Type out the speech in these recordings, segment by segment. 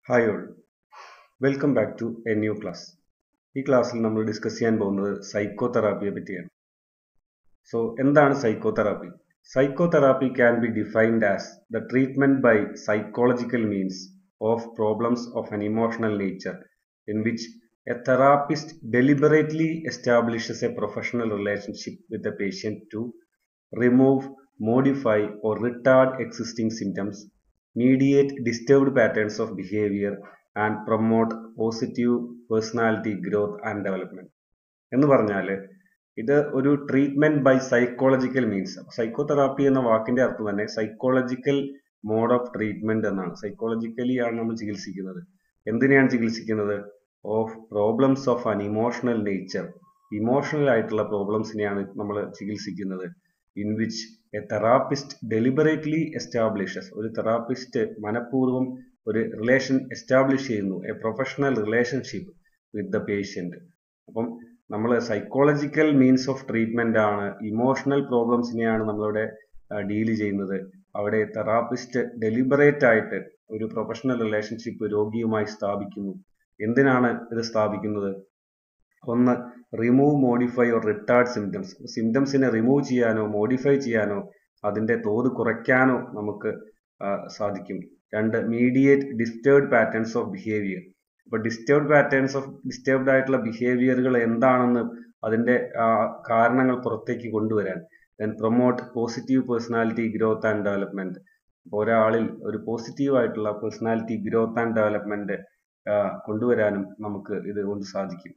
Hi all welcome back to a new class ഈ ക്ലാസ്സിൽ നമ്മൾ ഡിസ്കസ് ചെയ്യാൻ പോകുന്നത് സൈക്കോ തെറാപ്പിയെ പറ്റിയാണ് സോ എന്താണ് psychotherapy psychotherapy can be defined as the treatment by psychological means of problems of an emotional nature in which a therapist deliberately establishes a professional relationship with the patient to remove, modify, or retard existing symptoms, mediate disturbed patterns of behavior, and promote positive personality growth and development. എന്ന് പറഞ്ഞാൽ ഇത് ഒരു treatment by psychological means psychotherapy എന്ന വാക്കിന്റെ അർത്ഥം തന്നെ psychological mode of treatment എന്നാണ് psychologically ആണ് നമ്മൾ ചികിത്സിക്കുന്നത് എന്തിനെയാണ് ചികിത്സിക്കുന്നത് of problems of an emotional nature emotional ആയിട്ടുള്ള പ്രോബ്ലംസിനെയാണ് നമ്മൾ ചികിത്സിക്കുന്നത് in which a therapist deliberately establishes ഒരു തെറാപ്പിസ്റ്റ് മനഃപൂർവ്വം ഒരു റിലേഷൻ എസ്റ്റാബ്ലിഷ് ചെയ്യുന്നു a professional relationship with the patient അപ്പം നമ്മൾ സൈക്കോളജിക്കൽ മീൻസ് ഓഫ് ട്രീറ്റ്മെന്റ് ആണ് ഇമോഷണൽ പ്രോബ്ലംസിനെയാണ് നമ്മളിവിടെ ഡീൽ ചെയ്യുന്നത് അവിടെ തെറാപ്പിസ്റ്റ് ഡെലിബറേറ്റ് ആയിട്ട് ഒരു പ്രൊഫഷണൽ റിലേഷൻഷിപ്പ് രോഗിയുമായി സ്ഥാപിക്കുന്നു എന്തിനാണ് ഇത് സ്ഥാപിക്കുന്നത് ഒന്ന് remove modify or retard symptoms സിംറ്റംസിനെ റിമൂവ് ചെയ്യാനോ മോഡിഫൈ ചെയ്യാനോ അതിന്റെ തോത് കുറയ്ക്കാനോ നമുക്ക് സാധിക്കും രണ്ട് mediate disturbed patterns of behaviour അപ്പൊ ഡിസ്റ്റേർഡ് പാറ്റേൺസ് ഓഫ് ഡിസ്റ്റേർബ്ഡ് ആയിട്ടുള്ള ബിഹേവിയറുകൾ എന്താണെന്ന് അതിന്റെ കാരണങ്ങൾ പുറത്തേക്ക് കൊണ്ടുവരാൻ then promote positive personality growth and development ഒരാളിൽ ഒരു പോസിറ്റീവ് ആയിട്ടുള്ള പേഴ്സണാലിറ്റി ഗ്രോത്ത് ആൻഡ് ഡെവലപ്മെന്റ് കൊണ്ടുവരാനും നമുക്ക് ഇത് കൊണ്ട് സാധിക്കും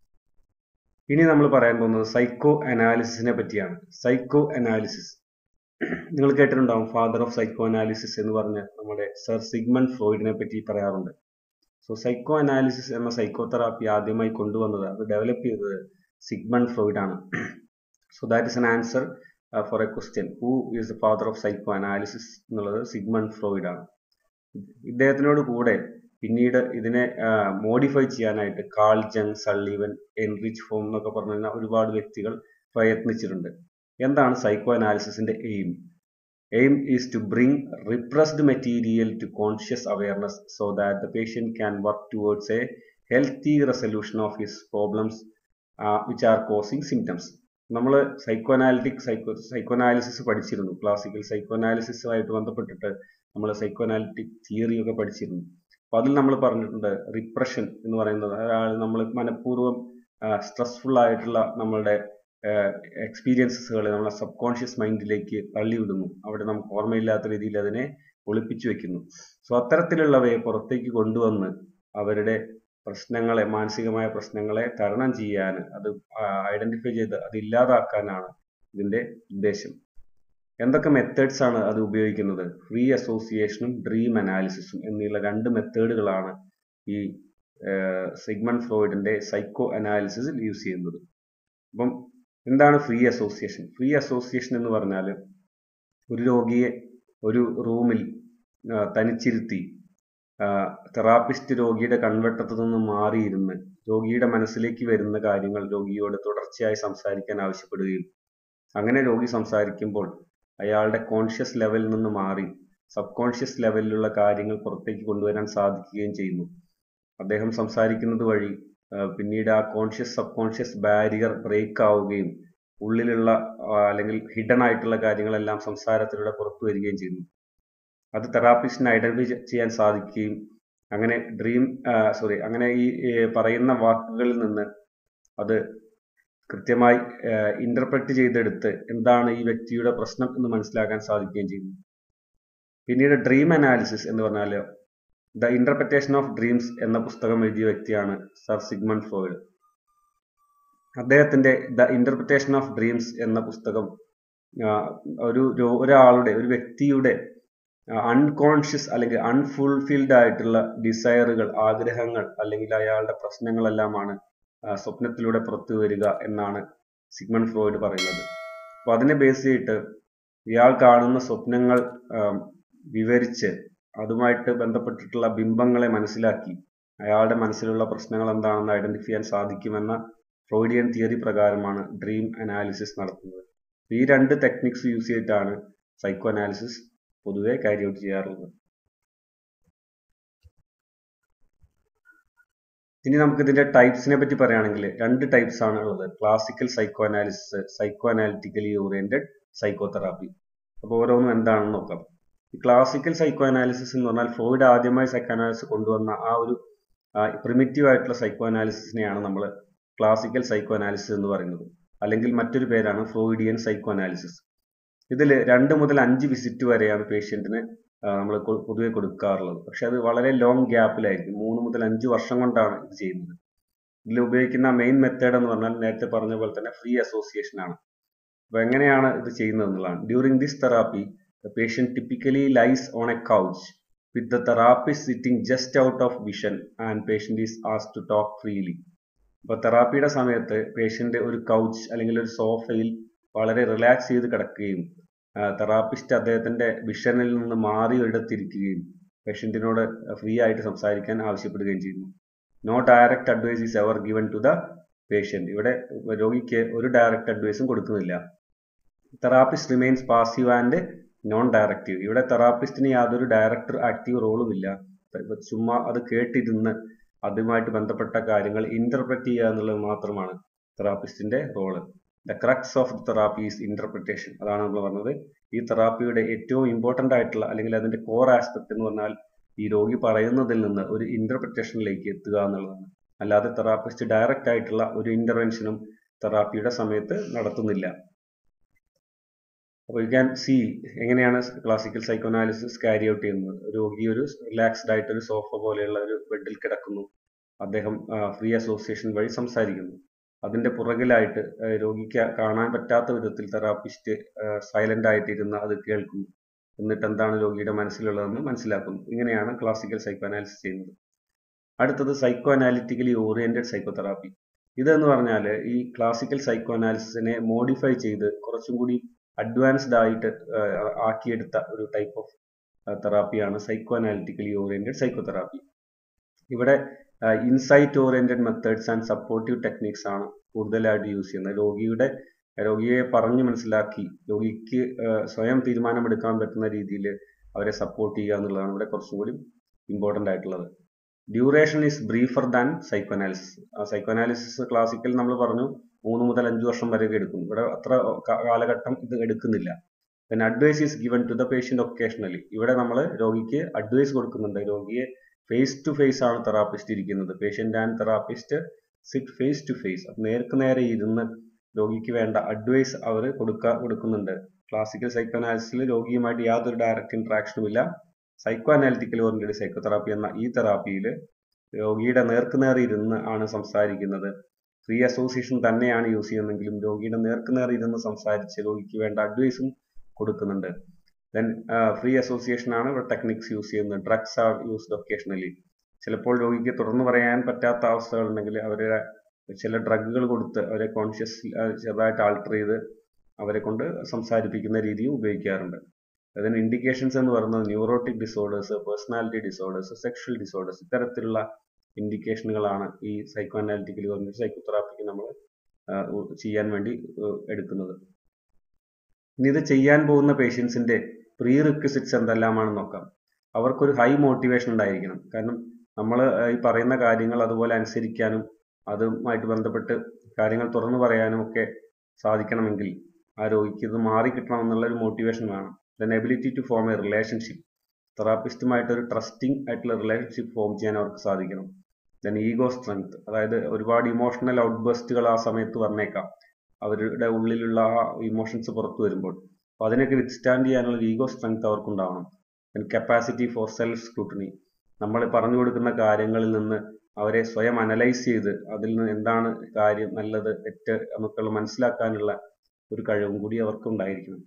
ഇനി നമ്മൾ പറയാൻ പോകുന്നത് സൈക്കോ അനാലിസിസിനെ പറ്റിയാണ് സൈക്കോ അനാലിസിസ് നിങ്ങൾ കേട്ടിട്ടുണ്ടാവും ഫാദർ ഓഫ് സൈക്കോ അനാലിസിസ് എന്ന് പറഞ്ഞ് നമ്മുടെ സർ സിഗ്മൺ ഫ്രോയിഡിനെ പറ്റി പറയാറുണ്ട് സോ സൈക്കോ അനാലിസിസ് എന്ന സൈക്കോ തെറാപ്പി ആദ്യമായി കൊണ്ടുവന്നത് അത് ഡെവലപ്പ് ചെയ്തത് സിഗ്മൺ ഫ്രോയിഡ് ആണ് so that is an answer for a question who is the father of psychoanalysis എന്നുള്ളത് സിഗ്മൺ ഫ്രോയിഡ് ആണ് ഇദ്ദേഹത്തിനോട് കൂടെ പിന്നീട് ഇതിനെ മോഡിഫൈ ചെയ്യാനായിട്ട് Carl Jung Sullivan Erich Fromm എന്നൊക്കെ പറഞ്ഞ ഒരുപാട് വ്യക്തികൾ പ്രയത്നിച്ചിട്ടുണ്ട് എന്താണ് സൈക്കോ അനാലിസിസിന്റെ aim aim is to bring repressed material to conscious awareness so that the patient can work towards a healthy resolution of his problems which are causing symptoms നമ്മൾ psychoanalytic psycho psychoanalysis പഠിച്ചിരുന്നു classical psycho അനാലിസിസുമായിട്ട് ബന്ധപ്പെട്ടിട്ട് നമ്മൾ psycho analytic theory ഒക്കെ പഠിച്ചിരുന്നു അപ്പൊ അതിൽ നമ്മൾ പറഞ്ഞിട്ടുണ്ട് റിപ്രഷൻ എന്ന് പറയുന്നത് അതായത് നമ്മൾ മനഃപൂർവ്വം സ്ട്രെസ്ഫുൾ ആയിട്ടുള്ള നമ്മളുടെ എക്സ്പീരിയൻസസുകളെ നമ്മളെ സബ് കോൺഷ്യസ് മൈൻഡിലേക്ക് തള്ളിവിടുന്നു അവിടെ നമുക്ക് ഓർമ്മയില്ലാത്ത രീതിയിൽ അതിനെ ഒളിപ്പിച്ചു വെക്കുന്നു സോ അത്തരത്തിലുള്ളവയെ പുറത്തേക്ക് കൊണ്ടുവന്ന് അവരുടെ പ്രശ്നങ്ങളെ മാനസികമായ പ്രശ്നങ്ങളെ തരണം ചെയ്യാൻ അത് ഐഡന്റിഫൈ ചെയ്ത് അത് ഇല്ലാതാക്കാനാണ് ഇതിന്റെ ഉദ്ദേശം എന്തൊക്കെ മെത്തേഡ്സ് ആണ് അത് ഉപയോഗിക്കുന്നത് ഫ്രീ അസോസിയേഷനും ഡ്രീം അനാലിസിസും എന്നുള്ള രണ്ട് മെത്തേഡുകളാണ് ഈ സിഗ്മൺ ഫ്രോയിഡിന്റെ സൈക്കോ അനാലിസിസിൽ യൂസ് ചെയ്യുന്നത് അപ്പം എന്താണ് ഫ്രീ അസോസിയേഷൻ ഫ്രീ അസോസിയേഷൻ എന്ന് പറഞ്ഞാൽ ഒരു രോഗിയെ ഒരു റൂമിൽ തനിച്ചിരുത്തി തെറാപ്പിസ്റ്റ് രോഗിയുടെ കൺവെട്ടത്തു നിന്ന് മാറിയിരുന്ന് രോഗിയുടെ മനസ്സിലേക്ക് വരുന്ന കാര്യങ്ങൾ രോഗിയോട് തുടർച്ചയായി സംസാരിക്കാൻ ആവശ്യപ്പെടുകയും അങ്ങനെ രോഗി സംസാരിക്കുമ്പോൾ അയാളുടെ കോൺഷ്യസ് ലെവലിൽ നിന്ന് മാറി സബ് കോൺഷ്യസ് ലെവലിലുള്ള കാര്യങ്ങൾ പുറത്തേക്ക് കൊണ്ടുവരാൻ സാധിക്കുകയും ചെയ്യുന്നു അദ്ദേഹം സംസാരിക്കുന്നത് വഴി പിന്നീട് ആ conscious subconscious barrier break ആവുകയും ഉള്ളിലുള്ള അല്ലെങ്കിൽ ഹിഡൻ ആയിട്ടുള്ള കാര്യങ്ങളെല്ലാം സംസാരത്തിലൂടെ പുറത്തു വരികയും ചെയ്യുന്നു അത് തെറാപ്പിസ്റ്റിന് ഐഡന്റിഫൈ ചെയ്യാൻ സാധിക്കുകയും അങ്ങനെ ഡ്രീം സോറി അങ്ങനെ ഈ പറയുന്ന വാക്കുകളിൽ നിന്ന് അത് കൃത്യമായി ഇന്റർപ്രറ്റ് ചെയ്തെടുത്ത് എന്താണ് ഈ വ്യക്തിയുടെ പ്രശ്നം എന്ന് മനസ്സിലാക്കാൻ സാധിക്കുകയും ചെയ്യുന്നു പിന്നീട് ഡ്രീം അനാലിസിസ് എന്ന് പറഞ്ഞാൽ ദ ഇന്റർപ്രിറ്റേഷൻ ഓഫ് ഡ്രീംസ് എന്ന പുസ്തകം എഴുതിയ വ്യക്തിയാണ് സർ സിഗ്മൺ ഫ്രോയിഡ് അദ്ദേഹത്തിന്റെ ദ ഇന്റർപ്രിറ്റേഷൻ ഓഫ് ഡ്രീംസ് എന്ന പുസ്തകം ഒരു ഒരാളുടെ ഒരു വ്യക്തിയുടെ അൺകോൺഷ്യസ് അല്ലെങ്കിൽ അൺഫുൾഫിൽഡ് ആയിട്ടുള്ള ഡിസയറുകൾ ആഗ്രഹങ്ങൾ അല്ലെങ്കിൽ അയാളുടെ പ്രശ്നങ്ങളെല്ലാമാണ് സ്വപ്നത്തിലൂടെ പുറത്തു വരിക എന്നാണ് സിഗ്മൺ ഫ്രോയിഡ് പറയുന്നത് അപ്പൊ അതിനെ ബേസ് ചെയ്തിട്ട് ഇയാൾ കാണുന്ന സ്വപ്നങ്ങൾ വിവരിച്ച് അതുമായിട്ട് ബന്ധപ്പെട്ടിട്ടുള്ള ബിംബങ്ങളെ മനസ്സിലാക്കി അയാളുടെ മനസ്സിലുള്ള പ്രശ്നങ്ങൾ എന്താണെന്ന് ഐഡന്റിഫൈ ചെയ്യാൻ സാധിക്കുമെന്ന ഫ്രോയിഡിയൻ തിയറി പ്രകാരമാണ് ഡ്രീം അനാലിസിസ് നടത്തുന്നത് ഈ രണ്ട് ടെക്നിക്സ് യൂസ് ചെയ്തിട്ടാണ് സൈക്കോ അനാലിസിസ് പൊതുവെ കാരി ഔട്ട് ചെയ്യാറുള്ളത് ഇനി നമുക്ക് ഇതിന്റെ ടൈപ്സിനെ പറ്റി പറയുകയാണെങ്കിൽ രണ്ട് ടൈപ്സ് ആണ് ഉള്ളത് classical psychoanalysis psychoanalytically oriented psychotherapy അപ്പോൾ ഓരോന്നും എന്താണെന്ന് നോക്കാം ഈ ക്ലാസിക്കൽ സൈക്കോ അനാലിസിസ് എന്ന് പറഞ്ഞാൽ ഫ്രോയിഡ് ആദ്യമായി സൈക്കോ അനാലിസിസ് കൊണ്ടുവന്ന ആ ഒരു പ്രിമിറ്റീവ് ആയിട്ടുള്ള സൈക്കോ അനാലിസിസിനെയാണ് നമ്മൾ ക്ലാസിക്കൽ സൈക്കോ അനാലിസിസ് എന്ന് പറയുന്നത് അല്ലെങ്കിൽ മറ്റൊരു പേരാണ് ഫ്രോയിഡിയൻ സൈക്കോ അനാലിസിസ് ഇതിൽ രണ്ട് മുതൽ അഞ്ച് വിസിറ്റ് വരെയാണ് പേഷ്യന്റിന് നമ്മൾ പൊതുവെ കൊടുക്കാറുള്ളത് പക്ഷെ അത് വളരെ ലോങ് ഗ്യാപ്പിലായിരിക്കും മൂന്ന് മുതൽ അഞ്ച് വർഷം കൊണ്ടാണ് ഇത് ചെയ്യുന്നത് ഇതിൽ ഉപയോഗിക്കുന്ന മെയിൻ മെത്തേഡ് എന്ന് പറഞ്ഞാൽ നേരത്തെ പറഞ്ഞ പോലെ തന്നെ ഫ്രീ അസോസിയേഷൻ ആണ് അപ്പൊ എങ്ങനെയാണ് ഇത് ചെയ്യുന്നത് എന്നുള്ളതാണ് during this therapy the patient typically lies on a couch with the therapist sitting just out of vision and patient is ആസ് ടു ടോക്ക് ഫ്രീലി അപ്പൊ തെറാപ്പിയുടെ സമയത്ത് പേഷ്യന്റ് ഒരു കൗച്ച് അല്ലെങ്കിൽ ഒരു സോഫയിൽ വളരെ റിലാക്സ് ചെയ്ത് കിടക്കുകയും തെറാപ്പിസ്റ്റ് അദ്ദേഹത്തിന്റെ വിഷനിൽ നിന്ന് മാറി ഒരിടത്തിരിക്കുകയും പേഷ്യന്റിനോട് ഫ്രീ ആയിട്ട് സംസാരിക്കാൻ ആവശ്യപ്പെടുകയും ചെയ്യുന്നു no direct advice is ever given to the patient ഇവിടെ രോഗിക്ക് ഒരു ഡയറക്റ്റ് അഡ്വൈസും കൊടുക്കുന്നില്ല therapist remains passive and non directive ഇവിടെ തെറാപ്പിസ്റ്റിന് യാതൊരു ഡയറക്ടർ ആക്റ്റീവ് റോളും ഇല്ല ചുമ്മാ അത് കേട്ടിരുന്ന് അതുമായിട്ട് ബന്ധപ്പെട്ട കാര്യങ്ങൾ ഇന്റർപ്രറ്റ് ചെയ്യുക എന്നുള്ളത് മാത്രമാണ് തെറാപ്പിസ്റ്റിന്റെ role the crux of therapy is interpretation അതാണ് നമ്മൾ പറഞ്ഞത് ഈ തെറാപ്പിയുടെ ഏറ്റവും ഇമ്പോർട്ടന്റ് ആയിട്ടുള്ള അല്ലെങ്കിൽ അതിന്റെ കോർ ആസ്പെക്ട് എന്ന് പറഞ്ഞാൽ ഈ രോഗി പറയുന്നതിൽ നിന്ന് ഒരു ഇന്റർപ്രിറ്റേഷനിലേക്ക് എത്തുക എന്നുള്ളതാണ് അല്ലാതെ തെറാപ്പിസ്റ്റ് ഡയറക്റ്റ് ആയിട്ടുള്ള ഒരു ഇന്റർവെൻഷനും തെറാപ്പിയുടെ സമയത്ത് നടത്തുന്നില്ല അപ്പോൾ യു ക്യാൻ സി എങ്ങനെയാണ് ക്ലാസിക്കൽ സൈക്കോനാലിസിസ് ക്യാരി ഔട്ട് ചെയ്യുന്നത് രോഗി ഒരു റിലാക്സ്ഡ് ആയിട്ട് ഒരു സോഫ പോലെയുള്ള ഒരു ബെഡിൽ കിടക്കുന്നു അദ്ദേഹം ഫ്രീ അസോസിയേഷൻ വഴി സംസാരിക്കുന്നു അതിന്റെ പുറകിലായിട്ട് രോഗിക്ക് കാണാൻ പറ്റാത്ത വിധത്തിൽ തെറാപ്പിസ്റ്റ് സൈലന്റ് ആയിട്ടിരുന്ന് അത് കേൾക്കുന്നു എന്നിട്ട് എന്താണ് രോഗിയുടെ മനസ്സിലുള്ളതെന്ന് മനസ്സിലാക്കുന്നു ഇങ്ങനെയാണ് ക്ലാസിക്കൽ സൈക്കോ അനാലിസിസ് ചെയ്യുന്നത് അടുത്തത് psychoanalytically oriented psychotherapy ഇതെന്ന് പറഞ്ഞാൽ ഈ ക്ലാസിക്കൽ സൈക്കോ അനാലിസിസിനെ മോഡിഫൈ ചെയ്ത് കുറച്ചും കൂടി അഡ്വാൻസ്ഡ് ആയിട്ട് ആക്കിയെടുത്ത ഒരു ടൈപ്പ് ഓഫ് തെറാപ്പിയാണ് psychoanalytically oriented psychotherapy ഇവിടെ insight oriented methods and supportive techniques ആണ് കൂടുതലായിട്ട് യൂസ് ചെയ്യുന്നത് രോഗിയുടെ രോഗിയെ പറഞ്ഞു മനസ്സിലാക്കി രോഗിക്ക് സ്വയം തീരുമാനമെടുക്കാൻ പറ്റുന്ന രീതിയിൽ അവരെ സപ്പോർട്ട് ചെയ്യുക എന്നുള്ളതാണ് ഇവിടെ കുറച്ചും കൂടി ഇമ്പോർട്ടൻ്റ് ആയിട്ടുള്ളത് duration is briefer than psychoanalysis psychoanalysis classical നമ്മൾ പറഞ്ഞു മൂന്ന് മുതൽ അഞ്ച് വർഷം വരെയൊക്കെ എടുക്കും ഇവിടെ അത്ര കാലഘട്ടം ഇത് എടുക്കുന്നില്ല പിന്നെ advice is given to the patient occasionally ഇവിടെ നമ്മൾ രോഗിക്ക് അഡ്വൈസ് കൊടുക്കുന്നുണ്ട് രോഗിയെ ഫേസ് ടു ഫേസ് ആണ് തെറാപ്പിസ്റ്റ് ഇരിക്കുന്നത് patient and therapist sit face to face നേർക്ക് നേരെ ഇരുന്ന് രോഗിക്ക് വേണ്ട അഡ്വൈസ് അവർ കൊടുക്ക കൊടുക്കുന്നുണ്ട് ക്ലാസിക്കൽ സൈക്കോ അനാലിസിസിൽ രോഗിയുമായിട്ട് യാതൊരു ഡയറക്റ്റ് ഇന്ററാക്ഷനും ഇല്ല psychoanalytical oriented psychotherapy എന്ന ഈ തെറാപ്പിയിൽ രോഗിയുടെ നേർക്ക് നേരെ ഇരുന്ന് ആണ് സംസാരിക്കുന്നത് ഫ്രീ അസോസിയേഷൻ തന്നെയാണ് യൂസ് ചെയ്യുന്നതെങ്കിലും രോഗിയുടെ നേർക്ക് നേരെ ഇരുന്ന് സംസാരിച്ച് രോഗിക്ക് വേണ്ട അഡ്വൈസും കൊടുക്കുന്നുണ്ട് ദെൻ ഫ്രീ അസോസിയേഷൻ ആണ് ഇവിടെ ടെക്നിക്സ് യൂസ് ചെയ്യുന്നത് ഡ്രഗ്സ് ആർ യൂസ്ഡ് ഒക്കേഷണലി ചിലപ്പോൾ രോഗിക്ക് തുറന്നു പറയാൻ പറ്റാത്ത അവസ്ഥകൾ ഉണ്ടെങ്കിൽ അവരുടെ ചില ഡ്രഗുകൾ കൊടുത്ത് അവരെ കോൺഷ്യസ് ചെറുതായിട്ട് ആൾട്ടർ ചെയ്ത് അവരെ കൊണ്ട് സംസാരിപ്പിക്കുന്ന രീതിയും ഉപയോഗിക്കാറുണ്ട് അതിന് ഇൻഡിക്കേഷൻസ് എന്ന് പറയുന്നത് neurotic disorders personality disorders sexual disorders ഇത്തരത്തിലുള്ള ഇൻഡിക്കേഷനുകളാണ് ഈ സൈക്കോ അനാലിറ്റിക്കലി പറഞ്ഞ സൈക്കോ തെറാപ്പിക്ക് നമ്മൾ ചെയ്യാൻ വേണ്ടി എടുക്കുന്നത് ഇനി ഇത് ചെയ്യാൻ പോകുന്ന പേഷ്യൻസിന്റെ പ്രീ റിക്വസിറ്റ്സ് എന്തെല്ലാമാണെന്ന് നോക്കാം അവർക്കൊരു ഹൈ മോട്ടിവേഷൻ ഉണ്ടായിരിക്കണം കാരണം നമ്മൾ ഈ പറയുന്ന കാര്യങ്ങൾ അതുപോലെ അനുസരിക്കാനും അതുമായിട്ട് ബന്ധപ്പെട്ട് കാര്യങ്ങൾ തുറന്നു പറയാനും ഒക്കെ സാധിക്കണമെങ്കിൽ ആ രോഗിക്ക് ഇത് മാറി കിട്ടണം എന്നുള്ള ഒരു മോട്ടിവേഷൻ വേണം then ability to form a relationship തെറാപ്പിസ്റ്റുമായിട്ട് ഒരു ട്രസ്റ്റിംഗ് ആയിട്ടുള്ള റിലേഷൻഷിപ്പ് ഫോം ചെയ്യാൻ അവർക്ക് സാധിക്കണം ദെൻ ഈഗോ സ്ട്രെങ്ത് അതായത് ഒരുപാട് ഇമോഷണൽ ഔട്ട്ബസ്റ്റുകൾ ആ സമയത്ത് വന്നേക്കാം അവരുടെ ഉള്ളിലുള്ള ആ ഇമോഷൻസ് പുറത്തു വരുമ്പോൾ അപ്പോൾ അതിനൊക്കെ വിത്ത്സ്റ്റാൻഡ് ചെയ്യാനുള്ള ഈഗോ സ്ട്രെങ്ത് അവർക്കുണ്ടാവണം then capacity for self scrutiny നമ്മൾ പറഞ്ഞു കൊടുക്കുന്ന കാര്യങ്ങളിൽ നിന്ന് അവരെ സ്വയം അനലൈസ് ചെയ്ത് അതിൽ നിന്ന് എന്താണ് കാര്യം നല്ലത് തെറ്റ് എന്നൊക്കെയുള്ള മനസ്സിലാക്കാനുള്ള ഒരു കഴിവും കൂടി അവർക്ക് ഉണ്ടായിരിക്കണം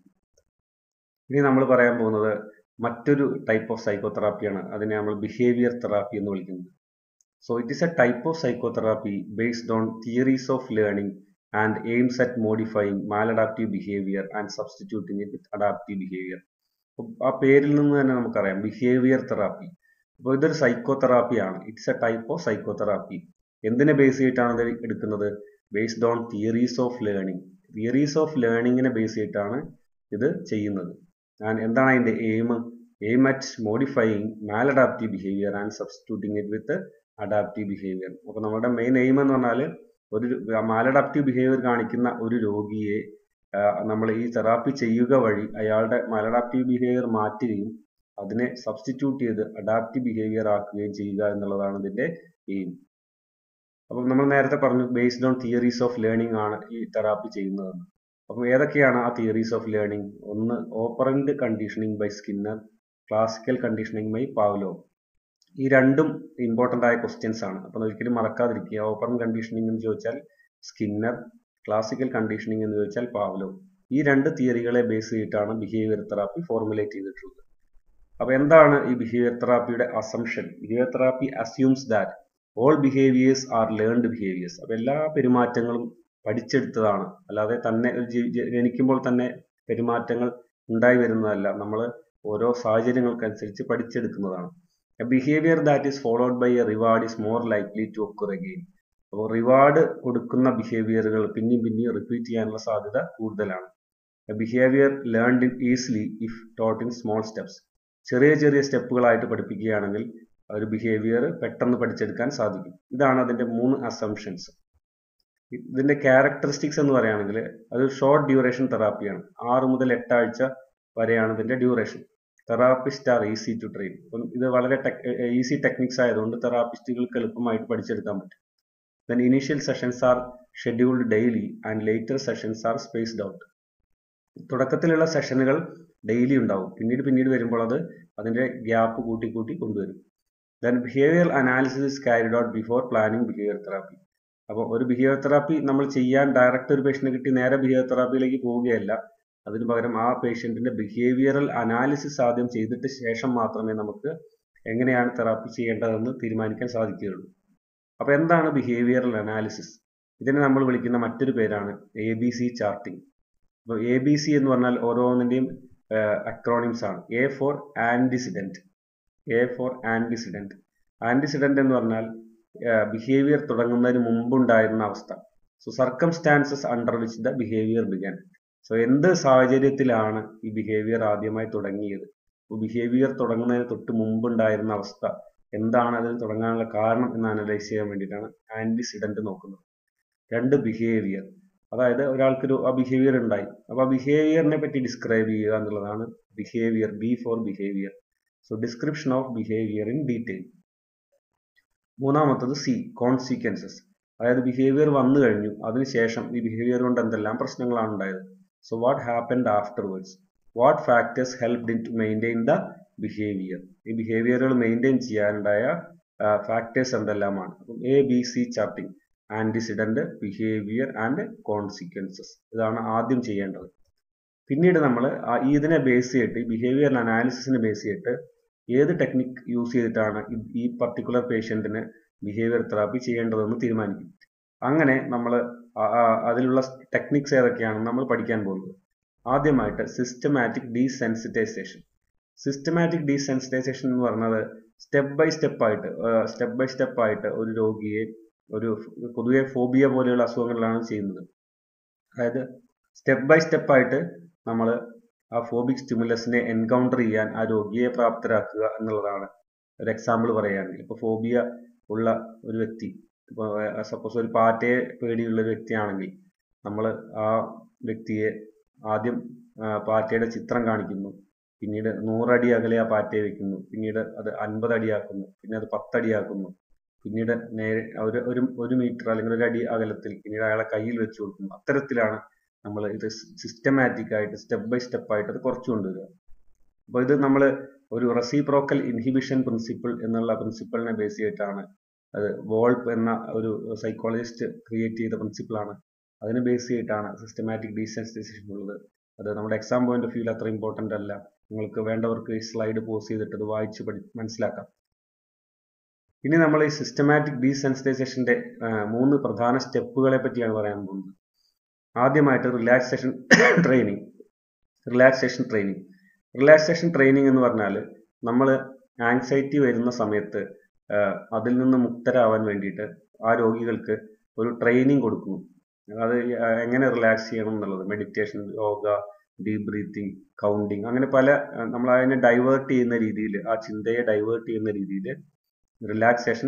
ഇനി നമ്മൾ പറയാൻ പോകുന്നത് മറ്റൊരു ടൈപ്പ് ഓഫ് സൈക്കോതെറാപ്പിയാണ് അതിനെ നമ്മൾ ബിഹേവിയർ തെറാപ്പി എന്ന് വിളിക്കുന്നത് so it is a type of psychotherapy based on theories of learning and aims at modifying maladaptive behaviour and substituting it with adaptive behaviour ആ പേരിൽ നിന്ന് തന്നെ നമുക്കറിയാം ബിഹേവിയർ തെറാപ്പി അപ്പോൾ ഇതൊരു സൈക്കോ തെറാപ്പിയാണ് it's a type of psychotherapy എന്തിനെ base ചെയ്തിട്ടാണ് ഇത് എടുക്കുന്നത് based on theories of learning theories of ലേണിങ്ങിനെ ബേസ് ചെയ്തിട്ടാണ് ഇത് ചെയ്യുന്നത് ആൻഡ് എന്താണ് അതിന്റെ aim aim at modifying maladaptive behaviour and substituting it with adaptive behaviour അപ്പോൾ നമ്മുടെ മെയിൻ എയിം എന്ന് പറഞ്ഞാൽ ഒരു മാലഡാപ്റ്റീവ് ബിഹേവിയർ കാണിക്കുന്ന ഒരു രോഗിയെ നമ്മൾ ഈ തെറാപ്പി ചെയ്യുക വഴി അയാളുടെ മാലഡാപ്റ്റീവ് ബിഹേവിയർ മാറ്റുകയും അതിനെ സബ്സ്റ്റിറ്റ്യൂട്ട് ചെയ്ത് അഡാപ്റ്റീവ് ബിഹേവിയർ ആക്കുകയും ചെയ്യുക എന്നുള്ളതാണ് ഇതിന്റെ എയിം അപ്പം നമ്മൾ നേരത്തെ പറഞ്ഞു based on theories of learning ആണ് ഈ തെറാപ്പി ചെയ്യുന്നതെന്ന് അപ്പം ഏതൊക്കെയാണ് ആ തിയറീസ് ഓഫ് ലേണിംഗ് ഒന്ന് operant conditioning by Skinner classical conditioning by Pavlov ഈ രണ്ടും ഇമ്പോർട്ടൻ്റ് ആയ ക്വസ്റ്റ്യൻസ് ആണ് അപ്പം ഒരിക്കലും മറക്കാതിരിക്കുക ഓപ്പറൻ കണ്ടീഷനിങ് എന്ന് ചോദിച്ചാൽ സ്കിന്നർ ക്ലാസിക്കൽ കണ്ടീഷനിങ് എന്ന് ചോദിച്ചാൽ പാവ്ലോ ഈ രണ്ട് തിയറികളെ ബേസ് ചെയ്തിട്ടാണ് ബിഹേവിയർ തെറാപ്പി ഫോർമുലേറ്റ് ചെയ്തിട്ടുള്ളത് അപ്പോൾ എന്താണ് ഈ ബിഹേവിയർ തെറാപ്പിയുടെ assumption behaviour therapy assumes that all behaviours are learned behaviours അപ്പോൾ എല്ലാ പെരുമാറ്റങ്ങളും പഠിച്ചെടുത്തതാണ് അല്ലാതെ തന്നെ ജനിക്കുമ്പോൾ തന്നെ പെരുമാറ്റങ്ങൾ ഉണ്ടായി വരുന്നതല്ല നമ്മൾ ഓരോ സാഹചര്യങ്ങൾക്കനുസരിച്ച് പഠിച്ചെടുക്കുന്നതാണ് a behaviour that is followed by a reward is more likely to occur again അപ്പോൾ റിവാർഡ് കൊടുക്കുന്ന ബിഹേവിയറുകൾ പിന്നെയും പിന്നെയും റിപ്പീറ്റ് ചെയ്യാനുള്ള സാധ്യത കൂടുതലാണ് a behaviour learned in easily if taught in small steps ചെറിയ ചെറിയ സ്റ്റെപ്പുകളായിട്ട് പഠിപ്പിക്കുകയാണെങ്കിൽ ഒരു ബിഹേവിയർ പെട്ടെന്ന് പഠിച്ചെടുക്കാൻ സാധിക്കും ഇതാണ് അതിന്റെ മൂന്ന് അസംഷൻസ് ഇതിന്റെ ക്യാരക്ടറിസ്റ്റിക്സ് എന്ന് പറയുകയാണെങ്കിൽ അത് ഷോർട്ട് ഡ്യൂറേഷൻ തെറാപ്പിയാണ് ആറ് മുതൽ എട്ടാഴ്ച വരെയാണ് ഇതിന്റെ duration therapist are easy to train അപ്പം ഇത് വളരെ ഈസി ടെക്നിക്സ് ആയതുകൊണ്ട് തെറാപ്പിസ്റ്റുകൾക്ക് എളുപ്പമായിട്ട് പഠിച്ചെടുക്കാൻ പറ്റും then initial sessions are scheduled daily and later sessions are spaced out തുടക്കത്തിലുള്ള സെഷനുകൾ ഡെയിലി ഉണ്ടാവും പിന്നീട് പിന്നീട് വരുമ്പോൾ അത് അതിന്റെ ഗ്യാപ്പ് കൂട്ടി കൂട്ടി കൊണ്ടുവരും then behaviour analysis is carried out before planning behaviour therapy അപ്പോൾ ഒരു ബിഹേവിയർ തെറാപ്പി നമ്മൾ ചെയ്യാൻ ഡയറക്റ്റ് ഒരു പേഷ്യന്റ് കിട്ടി നേരെ ബിഹേവിയർ തെറാപ്പിയിലേക്ക് പോവുകയല്ല അതിന് പകരം ആ പേഷ്യന്റിന്റെ ബിഹേവിയറൽ അനാലിസിസ് ആദ്യം ചെയ്തിട്ട് ശേഷം മാത്രമേ നമുക്ക് എങ്ങനെയാണ് തെറാപ്പി ചെയ്യേണ്ടതെന്ന് തീരുമാനിക്കാൻ സാധിക്കുകയുള്ളൂ അപ്പോൾ എന്താണ് ബിഹേവിയറൽ അനാലിസിസ് ഇതിനെ നമ്മൾ വിളിക്കുന്ന മറ്റൊരു പേരാണ് എ ബി സി ചാർട്ടിംഗ് അപ്പോൾ എ ബി സി എന്ന് പറഞ്ഞാൽ ഓരോന്നിന്റെയും അക്രോണിംസ് ആണ് A for antecedent A for antecedent antecedent എന്ന് പറഞ്ഞാൽ ബിഹേവിയർ തുടങ്ങുന്നതിന് മുമ്പുണ്ടായിരുന്ന അവസ്ഥ so circumstances under which the behaviour began so എന്ത് സാഹചര്യത്തിലാണ് ഈ ബിഹേവിയർ ആദ്യമായി തുടങ്ങിയത് അപ്പോൾ ബിഹേവിയർ തുടങ്ങുന്നതിന് തൊട്ട് മുമ്പുണ്ടായിരുന്ന അവസ്ഥ എന്താണ് അതിൽ തുടങ്ങാനുള്ള കാരണം എന്ന് അനലൈസ് ചെയ്യാൻ വേണ്ടിയിട്ടാണ് ആന്റിസിഡന്റ് നോക്കുന്നത് രണ്ട് ബിഹേവിയർ അതായത് ഒരാൾക്കൊരു ആ ബിഹേവിയർ ഉണ്ടായി അപ്പോൾ ആ ബിഹേവിയറിനെ പറ്റി ഡിസ്ക്രൈബ് ചെയ്യുക എന്നുള്ളതാണ് behaviour B for behaviour so description of behaviour in detail മൂന്നാമത്തത് സി കോൺസിക്വൻസസ് അതായത് ബിഹേവിയർ വന്നു കഴിഞ്ഞു അതിനുശേഷം ഈ ബിഹേവിയർ കൊണ്ട് എന്തെല്ലാം പ്രശ്നങ്ങളാണ് ഉണ്ടായത് so what happened afterwards what factors helped in to maintain the behaviour ഈ ബിഹേവിയറുകൾ മെയിൻറ്റെയിൻ ചെയ്യാനുണ്ടായ ഫാക്ടേഴ്സ് എന്തെല്ലാമാണ് A B C charting antecedent behaviour and consequences ഇതാണ് ആദ്യം ചെയ്യേണ്ടത് പിന്നീട് നമ്മൾ ഇതിനെ ബേസ് ചെയ്തിട്ട് ഈ ബിഹേവിയർ അനാലിസിസിനെ ബേസ് ചെയ്തിട്ട് ഏത് ടെക്നിക് യൂസ് ചെയ്തിട്ടാണ് ഈ പർട്ടിക്കുലർ പേഷ്യന്റിന് ബിഹേവിയർ തെറാപ്പി ചെയ്യേണ്ടതെന്ന് തീരുമാനിക്കും അങ്ങനെ നമ്മൾ അതിലുള്ള ടെക്നിക്സ് ഏതൊക്കെയാണെന്ന് നമ്മൾ പഠിക്കാൻ പോകുന്നത് ആദ്യമായിട്ട് സിസ്റ്റമാറ്റിക് ഡീസെൻസിറ്റൈസേഷൻ സിസ്റ്റമാറ്റിക് ഡീസെൻസിറ്റൈസേഷൻ എന്ന് പറയുന്നത് സ്റ്റെപ്പ് ബൈ സ്റ്റെപ്പ് ആയിട്ട് സ്റ്റെപ്പ് ബൈ സ്റ്റെപ്പ് ആയിട്ട് ഒരു രോഗിയെ ഒരു പൊതുവെ ഫോബിയ പോലെയുള്ള അസുഖങ്ങളിലാണ് ചെയ്യുന്നത് അതായത് സ്റ്റെപ്പ് ബൈ സ്റ്റെപ്പ് ആയിട്ട് നമ്മൾ ആ ഫോബിക് സ്റ്റിമുലസിനെ എൻകൗണ്ടർ ചെയ്യാൻ ആ രോഗിയെ പ്രാപ്തരാക്കുക എന്നുള്ളതാണ് ഒരു എക്സാമ്പിൾ പറയുകയാണെങ്കിൽ ഇപ്പോൾ ഫോബിയ ഉള്ള ഒരു വ്യക്തി ഇപ്പോൾ സപ്പോസ് ഒരു പാറ്റയെ പേടിയുള്ള ഒരു വ്യക്തിയാണെങ്കിൽ നമ്മൾ ആ വ്യക്തിയെ ആദ്യം പാറ്റയുടെ ചിത്രം കാണിക്കുന്നു പിന്നീട് നൂറടി അകലെ ആ പാറ്റയെ വെക്കുന്നു പിന്നീട് അത് അൻപത് അടിയാക്കുന്നു പിന്നെ അത് പത്തടിയാക്കുന്നു പിന്നീട് നേരെ ഒരു ഒരു ഒരു മീറ്റർ അല്ലെങ്കിൽ ഒരു അടി അകലത്തിൽ പിന്നീട് അയാളെ കയ്യിൽ വെച്ച് കൊടുക്കുന്നു അത്തരത്തിലാണ് നമ്മൾ ഇത് സിസ്റ്റമാറ്റിക് ആയിട്ട് സ്റ്റെപ്പ് ബൈ സ്റ്റെപ്പ് ആയിട്ട് അത് കുറച്ചു കൊണ്ടുവരിക അപ്പോൾ ഇത് നമ്മൾ ഒരു റെസിപ്രോക്കൽ ഇൻഹിബിഷൻ പ്രിൻസിപ്പിൾ എന്നുള്ള പ്രിൻസിപ്പിളിനെ ബേസ് ചെയ്തിട്ടാണ് അത് വോൾപ്പ് എന്ന ഒരു സൈക്കോളജിസ്റ്റ് ക്രിയേറ്റ് ചെയ്ത പ്രിൻസിപ്പിളാണ് അതിനെ ബേസ് ചെയ്തിട്ടാണ് സിസ്റ്റമാറ്റിക് ഡീസെൻസിറ്റൈസേഷൻ ഉള്ളത് അത് നമ്മുടെ എക്സാം പോയിന്റ് ഓഫ് വ്യൂവിൽ അത്ര ഇമ്പോർട്ടൻ്റ് അല്ല നിങ്ങൾക്ക് വേണ്ടവർക്ക് ഈ സ്ലൈഡ് പോസ് ചെയ്തിട്ട് അത് വായിച്ച് പഠി മനസ്സിലാക്കാം ഇനി നമ്മൾ ഈ സിസ്റ്റമാറ്റിക് ഡീസെൻസിറ്റൈസേഷന്റെ മൂന്ന് പ്രധാന സ്റ്റെപ്പുകളെ പറ്റിയാണ് പറയാൻ പോകുന്നത് ആദ്യമായിട്ട് relaxation training relaxation training relaxation training എന്ന് പറഞ്ഞാൽ നമ്മൾ ആങ്സൈറ്റി വരുന്ന സമയത്ത് അതിൽ നിന്ന് മുക്തരാവാൻ വേണ്ടിയിട്ട് ആ രോഗികൾക്ക് ഒരു ട്രെയിനിങ് കൊടുക്കുന്നു അത് എങ്ങനെ റിലാക്സ് ചെയ്യണം എന്നുള്ളത് meditation yoga deep breathing counting അങ്ങനെ പല നമ്മൾ അതിനെ ഡൈവേർട്ട് ചെയ്യുന്ന രീതിയിൽ ആ ചിന്തയെ ഡൈവേർട്ട് ചെയ്യുന്ന രീതിയിൽ റിലാക്സേഷൻ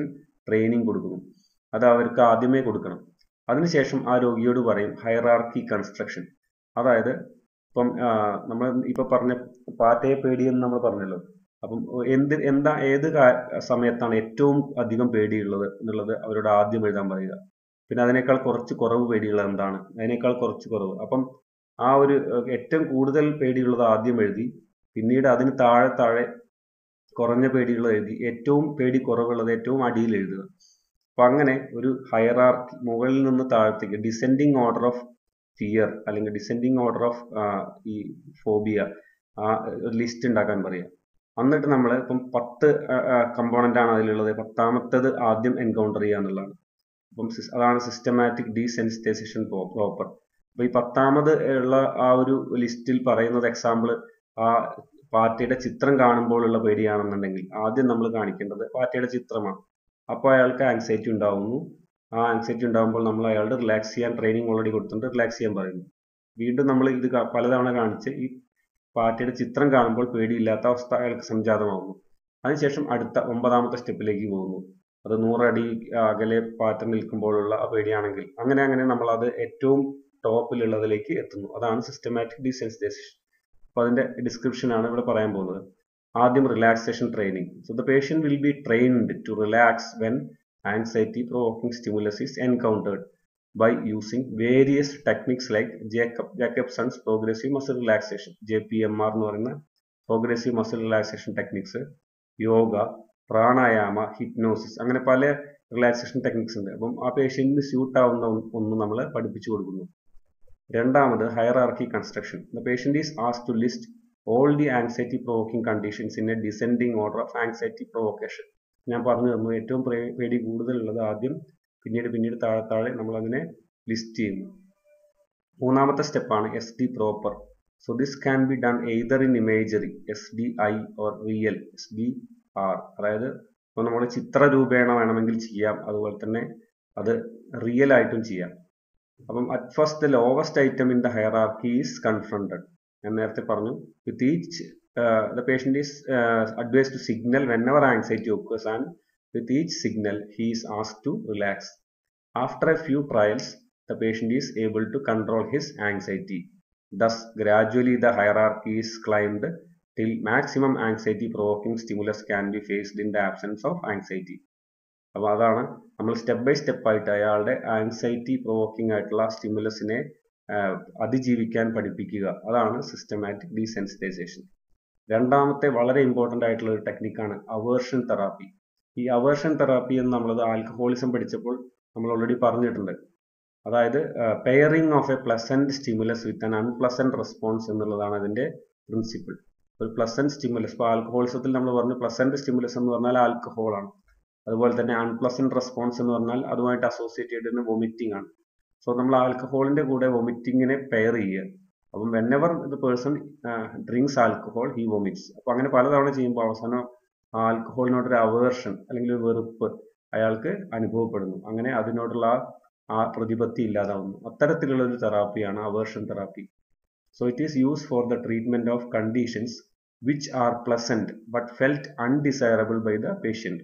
ട്രെയിനിങ് കൊടുക്കുന്നു അത് അവർക്ക് ആദ്യമേ കൊടുക്കണം അതിനുശേഷം ആ രോഗിയോട് പറയും ഹയറാർക്കി കൺസ്ട്രക്ഷൻ അതായത് ഇപ്പം നമ്മൾ ഇപ്പൊ പറഞ്ഞ പാറ്റയെ പേടിയെന്ന് നമ്മൾ പറഞ്ഞല്ലോ അപ്പം എന്ത് എന്താ ഏത് സമയത്താണ് ഏറ്റവും അധികം പേടിയുള്ളത് എന്നുള്ളത് അവരോട് ആദ്യം എഴുതാൻ പറയുക പിന്നെ അതിനേക്കാൾ കുറച്ച് കുറവ് പേടിയുള്ളത് എന്താണ് അതിനേക്കാൾ കുറച്ച് കുറവ് അപ്പം ആ ഒരു ഏറ്റവും കൂടുതൽ പേടിയുള്ളത് ആദ്യം എഴുതി പിന്നീട് അതിന് താഴെ താഴെ കുറഞ്ഞ പേടിയുള്ളത് എഴുതി ഏറ്റവും പേടി കുറവുള്ളത് ഏറ്റവും അടിയിൽ എഴുതുക അപ്പൊ അങ്ങനെ ഒരു ഹയറാർക്കി മുകളിൽ നിന്ന് താഴത്തേക്ക് ഡിസെൻഡിങ് ഓർഡർ ഓഫ് ഫിയർ അല്ലെങ്കിൽ ഡിസെൻഡിങ് ഓർഡർ ഓഫ് ഈ ഫോബിയ ആ ഒരു ലിസ്റ്റ് ഉണ്ടാക്കാൻ പറയാം എന്നിട്ട് നമ്മൾ ഇപ്പം പത്ത് കമ്പോണന്റ് ആണ് അതിലുള്ളത് പത്താമത്തത് ആദ്യം എൻകൗണ്ടർ ചെയ്യുക എന്നുള്ളതാണ് അപ്പം അതാണ് സിസ്റ്റമാറ്റിക് ഡീസെൻസിറ്റൈസേഷൻ പ്രോപ്പർ അപ്പൊ ഈ പത്താമത് ഉള്ള ആ ഒരു ലിസ്റ്റിൽ പറയുന്നത് എക്സാമ്പിൾ ആ പാറ്റയുടെ ചിത്രം കാണുമ്പോഴുള്ള പേടിയാണെന്നുണ്ടെങ്കിൽ ആദ്യം നമ്മൾ കാണിക്കേണ്ടത് പാറ്റയുടെ ചിത്രമാണ് അപ്പോൾ അയാൾക്ക് ആങ്സൈറ്റി ഉണ്ടാവുന്നു ആ ആങ്സൈറ്റി ഉണ്ടാകുമ്പോൾ നമ്മൾ അയാളുടെ റിലാക്സ് ചെയ്യാൻ ട്രെയിനിങ് ഓൾറെഡി കൊടുത്തിട്ടുണ്ട് റിലാക്സ് ചെയ്യാൻ പറയുന്നു വീണ്ടും നമ്മൾ ഇത് പലതവണ കാണിച്ച് ഈ പാറ്റയുടെ ചിത്രം കാണുമ്പോൾ പേടിയില്ലാത്ത അവസ്ഥ അയാൾക്ക് സംജാതമാകുന്നു അതിനുശേഷം അടുത്ത ഒമ്പതാമത്തെ സ്റ്റെപ്പിലേക്ക് പോകുന്നു അത് നൂറടി അകലെ പാറ്റ നിൽക്കുമ്പോഴുള്ള ആ പേടിയാണെങ്കിൽ അങ്ങനെ അങ്ങനെ നമ്മൾ അത് ഏറ്റവും ടോപ്പിലുള്ളതിലേക്ക് എത്തുന്നു അതാണ് സിസ്റ്റമാറ്റിക് ഡീസെൻസിറ്റൈസേഷൻ അപ്പോൾ അതിന്റെ ഡിസ്ക്രിപ്ഷൻ ആണ് ഇവിടെ പറയാൻ പോകുന്നത് ആദ്യം relaxation training so the patient will be trained to relax when anxiety provoking stimulus is encountered by using various techniques like Jacob Jacobson's progressive muscle relaxation JPMR എന്ന് പറയുന്ന progressive muscle relaxation techniques yoga pranayama hypnosis അങ്ങനെ പല relaxation techniques ഉണ്ട് അപ്പം ആ പേഷ്യന്റിന് suit ആവുന്ന ഒന്ന് നമ്മൾ പഠിപ്പിച്ചു കൊടുക്കുന്നു രണ്ടാമത് hierarchy construction the patient is ആസ് to list all the anxiety provoking conditions in a descending order of anxiety provocation ഞാൻ പറഞ്ഞു തന്നു ഏറ്റവും പേടി കൂടുതലുള്ളത് ആദ്യം പിന്നീട് പിന്നീട് താഴെ താഴെ നമ്മൾ അതിനെ ലിസ്റ്റ് ചെയ്യുന്നു മൂന്നാമത്തെ സ്റ്റെപ്പാണ് S D proper so this can be done either in imagery S D I or real S D R അതായത് ഇപ്പോൾ നമ്മൾ ചിത്രരൂപേണ വേണമെങ്കിൽ ചെയ്യാം അതുപോലെ തന്നെ അത് റിയൽ ആയിട്ടും ചെയ്യാം അപ്പം at first the lowest item in the hierarchy is confronted ഞാൻ നേരത്തെ പറഞ്ഞു with each the patient is advise to signal whenever anxiety occurs and With each signal, he is asked to relax. After a few trials, the patient is able to control his anxiety. Thus, gradually the hierarchy is climbed till maximum anxiety provoking stimulus can be faced in the absence of anxiety. അപ്പോൾ അതാണ് നമ്മൾ step by step ആയിട്ട് അയാളുടെ anxiety provoking ആയിട്ടുള്ള സ്റ്റിമുലസിനെ അതിജീവിക്കാൻ പഠിപ്പിക്കുക അതാണ് systematic desensitisation രണ്ടാമത്തെ വളരെ ഇമ്പോർട്ടൻ്റ് ആയിട്ടുള്ള ഒരു ടെക്നിക്കാണ് അവേർഷൻ തെറാപ്പി ഈ അവേർഷൻ തെറാപ്പി എന്ന് നമ്മളത് ആൽക്കഹോളിസം പഠിച്ചപ്പോൾ നമ്മൾ ഓൾറെഡി പറഞ്ഞിട്ടുണ്ട് അതായത് pairing of a pleasant stimulus with an unpleasant response എന്നുള്ളതാണ് അതിന്റെ പ്രിൻസിപ്പിൾ ഒരു പ്ലസന്റ് സ്റ്റിമുലസ് ഇപ്പോൾ ആൽക്കഹോളിസത്തിൽ നമ്മൾ പറഞ്ഞു പ്ലസന്റ് സ്റ്റിമുലസ് എന്ന് പറഞ്ഞാൽ ആൽക്കഹോൾ ആണ് അതുപോലെ തന്നെ അൺപ്ലസന്റ് റെസ്പോൺസ് എന്ന് പറഞ്ഞാൽ അതുമായിട്ട് അസോസിയേറ്റ് ചെയ്തിരുന്ന വൊമിറ്റിംഗ് ആണ് സോ നമ്മൾ ആൽക്കഹോളിന്റെ കൂടെ വൊമിറ്റിങ്ങിനെ പെയർ ചെയ്യുക അപ്പം whenever the person drinks alcohol he vomits അപ്പൊ അങ്ങനെ പലതവണ ചെയ്യുമ്പോൾ അവസാനം ആൽക്കഹോളിനോടൊരു അവേർഷൻ അല്ലെങ്കിൽ ഒരു വെറുപ്പ് അയാൾക്ക് അനുഭവപ്പെടുന്നു അങ്ങനെ അതിനോടുള്ള ആ പ്രതിപത്തി ഇല്ലാതാവുന്നു അത്തരത്തിലുള്ള ഒരു തെറാപ്പിയാണ് aversion therapy so it is use for the treatment of conditions which are pleasant but felt undesirable by the patient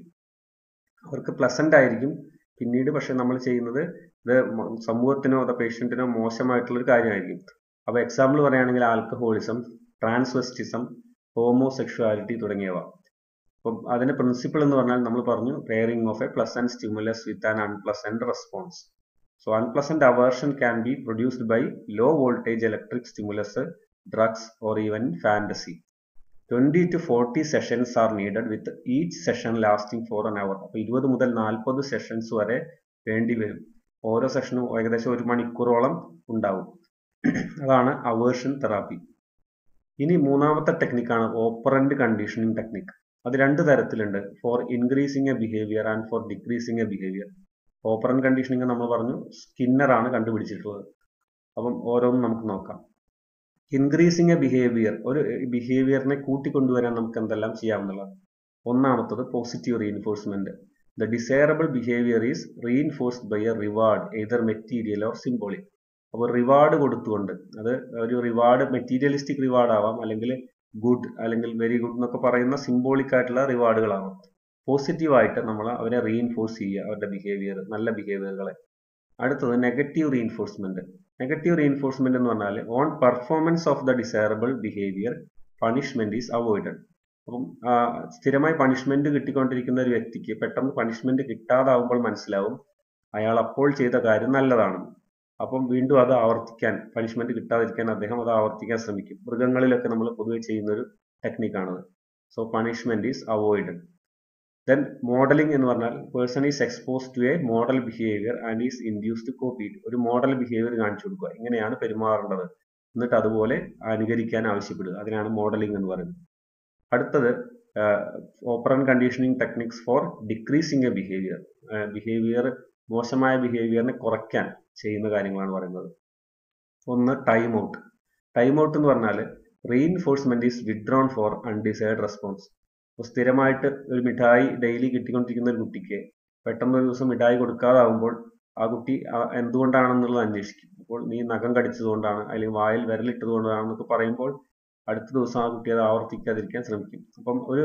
അവർക്ക് പ്ലസന്റ് ആയിരിക്കും പിന്നീട് പക്ഷെ നമ്മൾ ചെയ്യുന്നത് ഇത് സമൂഹത്തിനോ അതോ പേഷ്യന്റിനോ മോശമായിട്ടുള്ള ഒരു കാര്യമായിരിക്കും അപ്പൊ എക്സാമ്പിൾ പറയുകയാണെങ്കിൽ ആൽക്കഹോളിസം ട്രാൻസ്വെസ്റ്റിസം ഹോമോസെക്ഷുവാലിറ്റി തുടങ്ങിയവ അപ്പം അതിന്റെ പ്രിൻസിപ്പിൾ എന്ന് പറഞ്ഞാൽ നമ്മൾ പറഞ്ഞു pairing of a pleasant stimulus with an unpleasant response so unpleasant aversion can be produced by low voltage electric stimulus drugs or even fantasy twenty to forty sessions are needed with each session lasting for an hour അപ്പൊ ഇരുപത് മുതൽ നാൽപ്പത് sessions വരെ വേണ്ടി വരും ഓരോ സെഷനും ഏകദേശം ഒരു മണിക്കൂറോളം ഉണ്ടാവും അതാണ് അവേർഷൻ തെറാപ്പി ഇനി മൂന്നാമത്തെ ടെക്നിക്കാണ് ഓപ്പറന്റ് കണ്ടീഷനിങ് ടെക്നിക് അത് രണ്ട് തരത്തിലുണ്ട് for increasing a behaviour and for decreasing a behaviour operant conditioning നമ്മൾ പറഞ്ഞു സ്കിന്നർ ആണ് കണ്ടുപിടിച്ചിട്ടുള്ളത് അപ്പം ഓരോന്നും നമുക്ക് നോക്കാം ഇൻക്രീസിങ് എ ബിഹേവിയർ ഒരു ബിഹേവിയറിനെ കൂട്ടിക്കൊണ്ടുവരാൻ നമുക്ക് എന്തെല്ലാം ചെയ്യാവുന്നതാണ് ഒന്നാമത്തത് positive reinforcement the desirable behaviour is reinforced by a reward either material or symbolic അപ്പോൾ റിവാർഡ് കൊടുത്തുകൊണ്ട് അത് ഒരു റിവാർഡ് മെറ്റീരിയലിസ്റ്റിക് റിവാർഡ് ആവാം അല്ലെങ്കിൽ ഗുഡ് അല്ലെങ്കിൽ വെരി ഗുഡ് എന്നൊക്കെ പറയുന്ന സിംബോളിക് ആയിട്ടുള്ള റിവാർഡുകളാവാം പോസിറ്റീവായിട്ട് നമ്മൾ അവരെ റീഇൻഫോഴ്സ് ചെയ്യുക അവരുടെ ബിഹേവിയർ നല്ല ബിഹേവിയറുകളെ അടുത്തത് നെഗറ്റീവ് റീഇൻഫോഴ്സ്മെന്റ് നെഗറ്റീവ് റീഇൻഫോഴ്സ്മെന്റ് എന്ന് പറഞ്ഞാൽ on performance of the desirable behaviour punishment is avoided അപ്പം സ്ഥിരമായി പണിഷ്മെന്റ് കിട്ടിക്കൊണ്ടിരിക്കുന്ന ഒരു വ്യക്തിക്ക് പെട്ടെന്ന് പണിഷ്മെന്റ് കിട്ടാതാവുമ്പോൾ മനസ്സിലാവും അയാൾ അപ്പോൾ ചെയ്ത കാര്യം നല്ലതാണെന്ന് അപ്പം വീണ്ടും അത് ആവർത്തിക്കാൻ പണിഷ്മെന്റ് കിട്ടാതിരിക്കാൻ അദ്ദേഹം അത് ആവർത്തിക്കാൻ ശ്രമിക്കും മൃഗങ്ങളിലൊക്കെ നമ്മൾ പൊതുവെ ചെയ്യുന്ന ഒരു ടെക്നിക്കാണത് so punishment is avoided then modelling എന്ന് പറഞ്ഞാൽ person is expose to a model behaviour and is induce to copy it ഒരു മോഡൽ ബിഹേവിയർ കാണിച്ചു കൊടുക്കുക ഇങ്ങനെയാണ് പെരുമാറേണ്ടത് എന്നിട്ട് അതുപോലെ അനുകരിക്കാൻ ആവശ്യപ്പെടുക അതിനാണ് മോഡലിംഗ് എന്ന് പറയുന്നത് അടുത്തത് operant conditioning techniques for decreasing a behaviour behaviour മോശമായ ബിഹേവിയറിനെ കുറയ്ക്കാൻ ചെയ്യുന്ന കാര്യങ്ങളാണ് പറയുന്നത് ഒന്ന് ടൈം ഔട്ട് ടൈം ഔട്ട് എന്ന് പറഞ്ഞാൽ reinforcement is withdrawn for undesired response ഇപ്പോൾ സ്ഥിരമായിട്ട് ഒരു മിഠായി ഡെയിലി കിട്ടിക്കൊണ്ടിരിക്കുന്ന ഒരു കുട്ടിക്ക് പെട്ടെന്ന് ഒരു ദിവസം മിഠായി കൊടുക്കാതാവുമ്പോൾ ആ കുട്ടി എന്തുകൊണ്ടാണെന്നുള്ളത് അന്വേഷിക്കും അപ്പോൾ നീ നഖം കടിച്ചതുകൊണ്ടാണ് അല്ലെങ്കിൽ വായിൽ വിരലിട്ടത് കൊണ്ടാണെന്നൊക്കെ പറയുമ്പോൾ അടുത്ത ദിവസം ആ കുട്ടി അത് ആവർത്തിക്കാതിരിക്കാൻ ശ്രമിക്കും അപ്പം ഒരു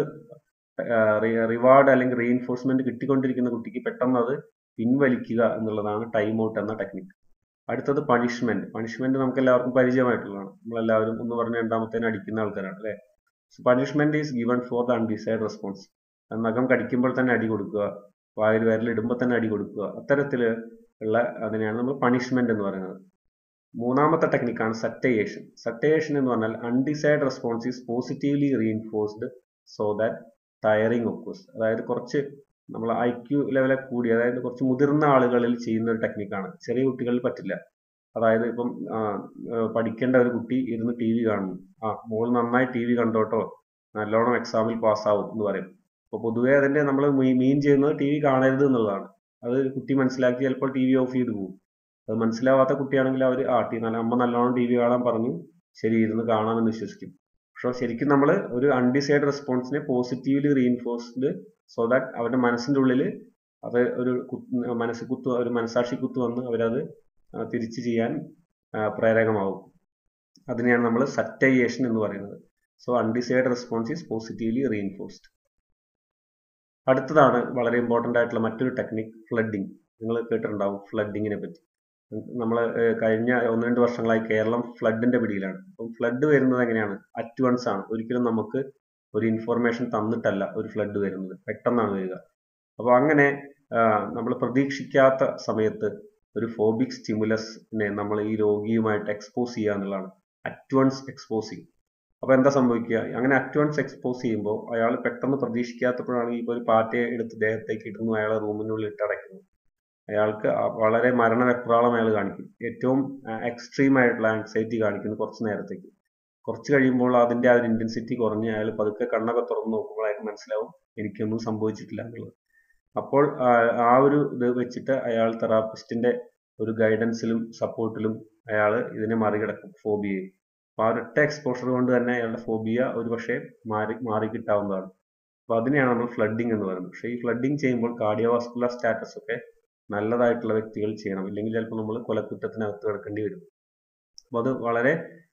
റിവാർഡ് അല്ലെങ്കിൽ റീഇൻഫോഴ്സ്മെന്റ് കിട്ടിക്കൊണ്ടിരിക്കുന്ന കുട്ടിക്ക് പെട്ടെന്ന് അത് പിൻവലിക്കുക എന്നുള്ളതാണ് ടൈം ഔട്ട് എന്ന ടെക്നിക്ക് അടുത്തത് പണിഷ്മെന്റ് പണിഷ്മെന്റ് നമുക്ക് എല്ലാവർക്കും പരിചയമായിട്ടുള്ളതാണ് നമ്മളെല്ലാവരും ഒന്ന് പറഞ്ഞ രണ്ടാമത്തേന് അടിക്കുന്ന ആൾക്കാരാണ് അല്ലേ so punishment is given for the undesired response നഖം കടിക്കുമ്പോൾ തന്നെ അടി കൊടുക്കുക വായിൽ വിരൽ ഇടുമ്പോൾ തന്നെ അടി കൊടുക്കുക അത്തരത്തിൽ ഉള്ള അതിനെയാണ് നമ്മൾ പണിഷ്മെന്റ് എന്ന് പറയുന്നത് മൂന്നാമത്തെ ടെക്നിക്കാണ് സറ്റയേഷൻ സറ്റയേഷൻ എന്ന് പറഞ്ഞാൽ undesired response is positively reinforced so that tiring occurs അതായത് കുറച്ച് നമ്മൾ ഐ ക്യു ലെവലെ കൂടി അതായത് കുറച്ച് മുതിർന്ന ആളുകളിൽ ചെയ്യുന്ന ഒരു ടെക്നിക്കാണ് ചെറിയ കുട്ടികളിൽ പറ്റില്ല അതായത് ഇപ്പം പഠിക്കേണ്ട ഒരു കുട്ടി ഇരുന്ന് ടി വി കാണുന്നു ആ മോൾ നന്നായി ടി വി കണ്ടോട്ടോ നല്ലോണം എക്സാമിൽ പാസ്സാവും എന്ന് പറയും അപ്പോൾ പൊതുവേ അതിന്റെ നമ്മൾ മീൻ ചെയ്യുന്നത് ടി വി കാണരുത് എന്നുള്ളതാണ് അത് കുട്ടി മനസ്സിലാക്കി ചിലപ്പോൾ ടി വി ഓഫ് ചെയ്ത് പോകും അത് മനസ്സിലാവാത്ത കുട്ടിയാണെങ്കിൽ അവർ ആ ടി നല്ല അമ്മ നല്ലോണം ടി വി കാണാൻ പറഞ്ഞു ശരി ഇരുന്ന് കാണാമെന്ന് വിശ്വസിക്കും പക്ഷെ ശരിക്കും നമ്മൾ ഒരു അൺഡിസൈഡ് റെസ്പോൺസിനെ പോസിറ്റീവ്ലി റീഇൻഫോഴ്സ്ഡ് സോ ദാറ്റ് അവരുടെ മനസ്സിന്റെ ഉള്ളിൽ അത് ഒരു മനസ്സ് കുത്തു ഒരു മനസാക്ഷി കുത്തു വന്ന് അവരത് തിരിച്ചു ചെയ്യാൻ പ്രേരകമാവും അതിനെയാണ് നമ്മൾ സറ്റൈയേഷൻ എന്ന് പറയുന്നത് so undesired response is positively reinforced അടുത്തതാണ് വളരെ ഇമ്പോർട്ടൻ്റ് ആയിട്ടുള്ള മറ്റൊരു ടെക്നിക് ഫ്ലഡിങ് നിങ്ങൾ കേട്ടിട്ടുണ്ടാവും ഫ്ലഡിങ്ങിനെ പറ്റി നമ്മൾ കഴിഞ്ഞ ഒന്ന് രണ്ട് വർഷങ്ങളായി കേരളം ഫ്ലഡിന്റെ പിടിയിലാണ് അപ്പം ഫ്ലഡ് വരുന്നത് എങ്ങനെയാണ് അറ്റ് വൺസ് ആണ് ഒരിക്കലും നമുക്ക് ഒരു ഇൻഫോർമേഷൻ തന്നിട്ടല്ല ഒരു ഫ്ലഡ് വരുന്നത് പെട്ടെന്നാണ് വരിക അപ്പോൾ അങ്ങനെ നമ്മൾ പ്രതീക്ഷിക്കാത്ത സമയത്ത് ഒരു ഫോബിക് സ്റ്റിമുലസിനെ നമ്മൾ ഈ രോഗിയുമായിട്ട് എക്സ്പോസ് ചെയ്യുക എന്നുള്ളതാണ് അറ്റ് വൺസ് എക്സ്പോസിങ് അപ്പോൾ എന്താ സംഭവിക്കുക അങ്ങനെ അറ്റ് വൺസ് എക്സ്പോസ് ചെയ്യുമ്പോൾ അയാൾ പെട്ടെന്ന് പ്രതീക്ഷിക്കാത്തപ്പോഴാണെങ്കിൽ ഇപ്പോൾ ഒരു പാറ്റയെ എടുത്ത് ദേഹത്തേക്ക് ഇടുന്നു അയാളെ റൂമിനുള്ളിൽ ഇട്ടടയ്ക്കുന്നു അയാൾക്ക് വളരെ മരണവെപ്രാളം അയാൾ കാണിക്കും ഏറ്റവും എക്സ്ട്രീം ആയിട്ടുള്ള ആൻസൈറ്റി കാണിക്കുന്നു കുറച്ച് നേരത്തേക്ക് കുറച്ച് കഴിയുമ്പോൾ അതിന്റെ ആ ഒരു ഇന്റൻസിറ്റി കുറഞ്ഞ് അയാൾ പതുക്കെ കണ്ണൊക്കെ തുറന്ന് നോക്കുമ്പോൾ അയാൾക്ക് മനസ്സിലാവും എനിക്കൊന്നും സംഭവിച്ചിട്ടില്ല എന്നുള്ളത് അപ്പോൾ ആ ഒരു ഇത് വെച്ചിട്ട് അയാൾ തെറാപ്പിസ്റ്റിന്റെ ഒരു ഗൈഡൻസിലും സപ്പോർട്ടിലും അയാൾ ഇതിനെ മറികടക്കും ഫോബിയയെ അപ്പൊ ആ ഒരൊറ്റ എക്സ്പോഷർ കൊണ്ട് തന്നെ അയാളുടെ ഫോബിയ ഒരു പക്ഷേ മാറി മാറി കിട്ടാവുന്നതാണ് അപ്പൊ അതിനെയാണ് നമ്മൾ ഫ്ലഡിങ് എന്ന് പറയുന്നത് പക്ഷേ ഈ ഫ്ലഡിങ് ചെയ്യുമ്പോൾ കാർഡിയോവാസ്കുലർ സ്റ്റാറ്റസ് ഒക്കെ നല്ലതായിട്ടുള്ള വ്യക്തികൾ ചെയ്യണം ഇല്ലെങ്കിൽ ചിലപ്പോൾ നമ്മൾ കൊലക്കുറ്റത്തിനകത്ത് കിടക്കേണ്ടി വരും അപ്പോൾ അത് വളരെ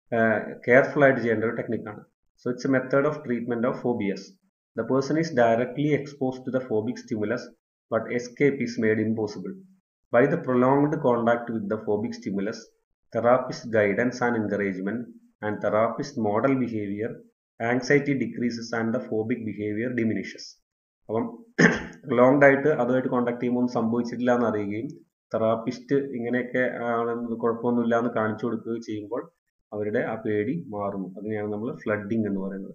കെയർഫുൾ ആയിട്ട് ചെയ്യേണ്ട ഒരു ടെക്നിക്കാണ് so it's a method of treatment of phobias the person is directly expose to the phobic stimulus but escape is made impossible by the prolonged contact with the phobic stimulus therapist guidance and encouragement and therapist model behavior anxiety decreases and the phobic behavior diminishes അപ്പം ലോങ്ഡ് ആയിട്ട് അതുമായിട്ട് contact ചെയ്യുമ്പോൾ ഒന്നും സംഭവിച്ചിട്ടില്ല എന്ന് അറിയുകയും therapist ഇങ്ങനെയൊക്കെ ആണെന്ന് കുഴപ്പമൊന്നുമില്ല എന്ന് കാണിച്ചു കൊടുക്കുകയും ചെയ്യുമ്പോൾ അവരുടെ ആ പേടി മാറുന്നു അതിനെയാണ് നമ്മൾ ഫ്ലഡിങ് എന്ന് പറയുന്നത്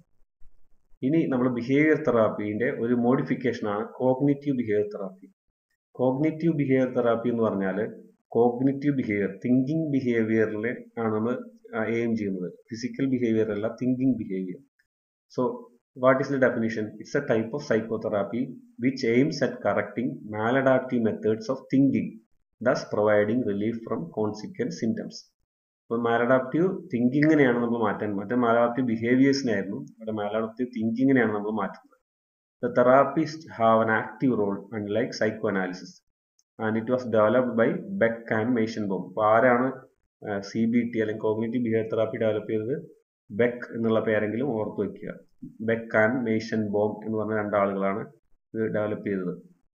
ഇനി നമ്മൾ ബിഹേവിയർ തെറാപ്പീന്റെ ഒരു മോഡിഫിക്കേഷൻ ആണ് cognitive behaviour therapy cognitive behaviour therapy എന്ന് പറഞ്ഞാൽ കോഗ്നിറ്റീവ് ബിഹേവിയർ തിങ്കിങ് ബിഹേവിയറിൽ ആണ് നമ്മൾ എയിം ചെയ്യുന്നത് ഫിസിക്കൽ ബിഹേവിയർ അല്ല thinking behaviour so what is the definition it's a type of psychotherapy which aims at correcting maladaptive methods of thinking thus providing relief from consequence symptoms അപ്പോൾ maladaptive തിങ്കിങ്ങിനെയാണ് നമ്മൾ മാറ്റാൻ മറ്റേ maladaptive ബിഹേവിയേഴ്സിനായിരുന്നു ഇവിടെ maladaptive തിങ്കിങ്ങിനെയാണ് നമ്മൾ മാറ്റുന്നത് the therapist have an active role unlike psychoanalysis and it was developed by Beck and മേഷൻ ബോം അപ്പോൾ ആരാണ് സി ബി ടി അല്ലെങ്കിൽ കോഗ്നേറ്റീവ് ബിഹേവിയർ തെറാപ്പി ഡെവലപ്പ് ചെയ്തത് ബെക്ക് എന്നുള്ള പേരെങ്കിലും ഓർത്തു വെക്കുക ബെക്ക് ആൻഡ് മേഷൻ ബോം എന്ന് പറഞ്ഞ രണ്ടാളുകളാണ് ഇത് ഡെവലപ്പ് ചെയ്തത്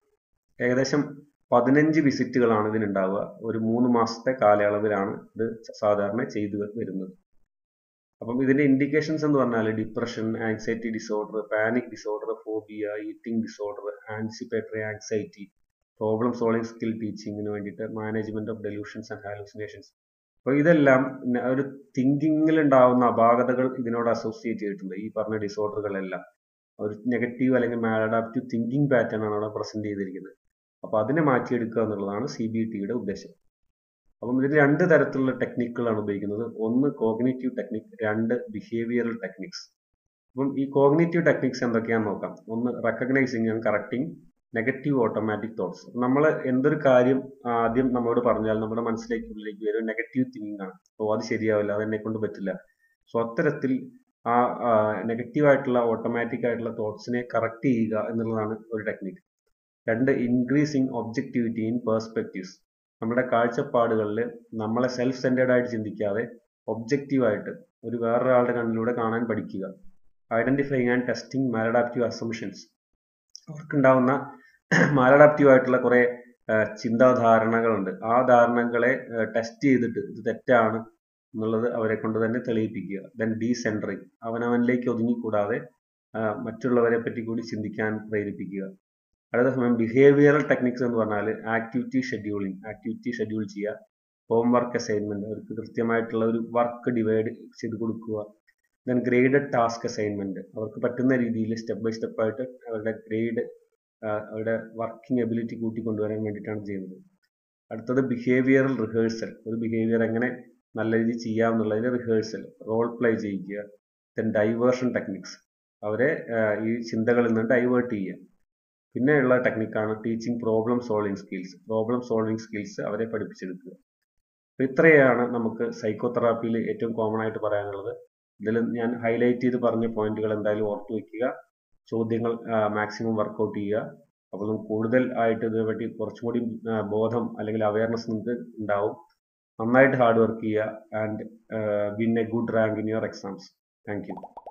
ഏകദേശം പതിനഞ്ച് വിസിറ്റുകളാണ് ഇതിനുണ്ടാവുക ഒരു മൂന്ന് മാസത്തെ കാലയളവിലാണ് ഇത് സാധാരണ ചെയ്തു വരുന്നത് അപ്പം ഇതിന്റെ ഇൻഡിക്കേഷൻസ് എന്ന് പറഞ്ഞാൽ depression anxiety disorder panic disorder phobia eating disorder anticipatory anxiety problem solving skill ടീച്ചിങ്ങിന് വേണ്ടിയിട്ട് management of delusions and hallucinations അപ്പോൾ ഇതെല്ലാം ഒരു തിങ്കിങ്ങിൽ ഉണ്ടാവുന്ന അപാകതകൾ ഇതിനോട് അസോസിയേറ്റ് ചെയ്തിട്ടുണ്ട് ഈ പറഞ്ഞ ഡിസോർഡറുകളെല്ലാം ഒരു നെഗറ്റീവ് അല്ലെങ്കിൽ മാലഡാപ്റ്റീവ് തിങ്കിങ് പാറ്റേൺ ആണ് അവിടെ പ്രസന്റ് ചെയ്തിരിക്കുന്നത് അപ്പോൾ അതിനെ മാറ്റിയെടുക്കുക എന്നുള്ളതാണ് സി ബി ടിയുടെ ഉദ്ദേശം അപ്പം ഇതിന് രണ്ട് തരത്തിലുള്ള ടെക്നിക്കുകളാണ് ഉപയോഗിക്കുന്നത് ഒന്ന് കോഗ്നേറ്റീവ് ടെക്നിക് രണ്ട് ബിഹേവിയറൽ ടെക്നിക്സ് അപ്പം ഈ കോഗ്നേറ്റീവ് ടെക്നിക്സ് എന്തൊക്കെയാണെന്ന് നോക്കാം ഒന്ന് recognising and correcting negative automatic thoughts നമ്മൾ എന്തൊരു കാര്യം ആദ്യം നമ്മളോട് പറഞ്ഞാൽ നമ്മുടെ മനസ്സിലേക്ക് ഉള്ളിലേക്ക് വരും നെഗറ്റീവ് തിങ്കിങ് ആണ് ഓ അത് ശരിയാവില്ല അത് എന്നെ കൊണ്ട് പറ്റില്ല സോ അത്തരത്തിൽ ആ നെഗറ്റീവ് ആയിട്ടുള്ള ഓട്ടോമാറ്റിക് ആയിട്ടുള്ള തോട്ട്സിനെ കറക്റ്റ് ചെയ്യുക എന്നുള്ളതാണ് ഒരു ടെക്നിക്ക് രണ്ട് ഇൻക്രീസിങ് ഒബ്ജക്ടിവിറ്റി ഇൻ പേഴ്സ്പെക്റ്റീവ്സ് നമ്മുടെ കാഴ്ചപ്പാടുകളിൽ നമ്മളെ സെൽഫ് സെൻറ്റേഡ് ആയിട്ട് ചിന്തിക്കാതെ ഒബ്ജക്റ്റീവായിട്ട് ഒരു വേറൊരാളുടെ കണ്ണിലൂടെ കാണാൻ പഠിക്കുക identifying and testing maladaptive assumptions അവർക്കുണ്ടാവുന്ന മാലഡാപ്റ്റീവ് ആയിട്ടുള്ള കുറെ ചിന്താധാരണകളുണ്ട് ആ ധാരണകളെ ടെസ്റ്റ് ചെയ്തിട്ട് ഇത് തെറ്റാണ് എന്നുള്ളത് അവരെ കൊണ്ട് തന്നെ തെളിയിപ്പിക്കുക ദെൻ ഡീസെൻട്രിങ് അവനവനിലേക്ക് ഒതുങ്ങിക്കൂടാതെ മറ്റുള്ളവരെ പറ്റി കൂടി ചിന്തിക്കാൻ പ്രേരിപ്പിക്കുക അടുത്ത സമയം ബിഹേവിയറൽ ടെക്നിക്സ് എന്ന് പറഞ്ഞാൽ ആക്ടിവിറ്റി ഷെഡ്യൂളിംഗ് ആക്ടിവിറ്റി ഷെഡ്യൂൾ ചെയ്യുക ഹോം വർക്ക് അസൈൻമെന്റ് അവർക്ക് കൃത്യമായിട്ടുള്ള ഒരു വർക്ക് ഡിവൈഡ് ചെയ്ത് കൊടുക്കുക ദെൻ ഗ്രേഡഡ് ടാസ്ക് അസൈൻമെന്റ് അവർക്ക് പറ്റുന്ന രീതിയിൽ സ്റ്റെപ്പ് ബൈ സ്റ്റെപ്പ് ആയിട്ട് അവരുടെ ഗ്രേഡ് അവരുടെ വർക്കിംഗ് എബിലിറ്റി കൂട്ടിക്കൊണ്ടുവരാൻ വേണ്ടിയിട്ടാണ് ചെയ്യുന്നത് അടുത്തത് ബിഹേവിയറൽ റിഹേഴ്സൽ ഒരു ബിഹേവിയർ എങ്ങനെ നല്ല രീതിയിൽ ചെയ്യാം എന്നുള്ളതിന്റെ റിഹേഴ്സൽ റോൾ പ്ലേ ചെയ്യിക്കുക ദെൻ ഡൈവേർഷൻ ടെക്നിക്സ് അവരെ ഈ ചിന്തകളിൽ നിന്ന് ഡൈവേർട്ട് ചെയ്യുക പിന്നെയുള്ള ടെക്നിക്കാണ് teaching problem solving skills problem solving skills അവരെ പഠിപ്പിച്ചെടുക്കുക അപ്പോൾ ഇത്രയാണ് നമുക്ക് സൈക്കോ തെറാപ്പിയിൽ ഏറ്റവും കോമൺ ആയിട്ട് പറയാനുള്ളത് ഇതിൽ ഞാൻ ഹൈലൈറ്റ് ചെയ്ത് പറഞ്ഞ പോയിന്റുകൾ എന്തായാലും ഓർത്തു വെക്കുക ചോദ്യങ്ങൾ മാക്സിമം വർക്കൗട്ട് ചെയ്യുക അപ്പോൾ നമുക്ക് കൂടുതൽ ആയിട്ട് ഇതിനെപ്പറ്റി കുറച്ചും കൂടി ബോധം അല്ലെങ്കിൽ അവയർനെസ് നിങ്ങൾക്ക് ഉണ്ടാവും നന്നായിട്ട് ഹാർഡ് വർക്ക് ചെയ്യുക and win a good rank in your exams thank U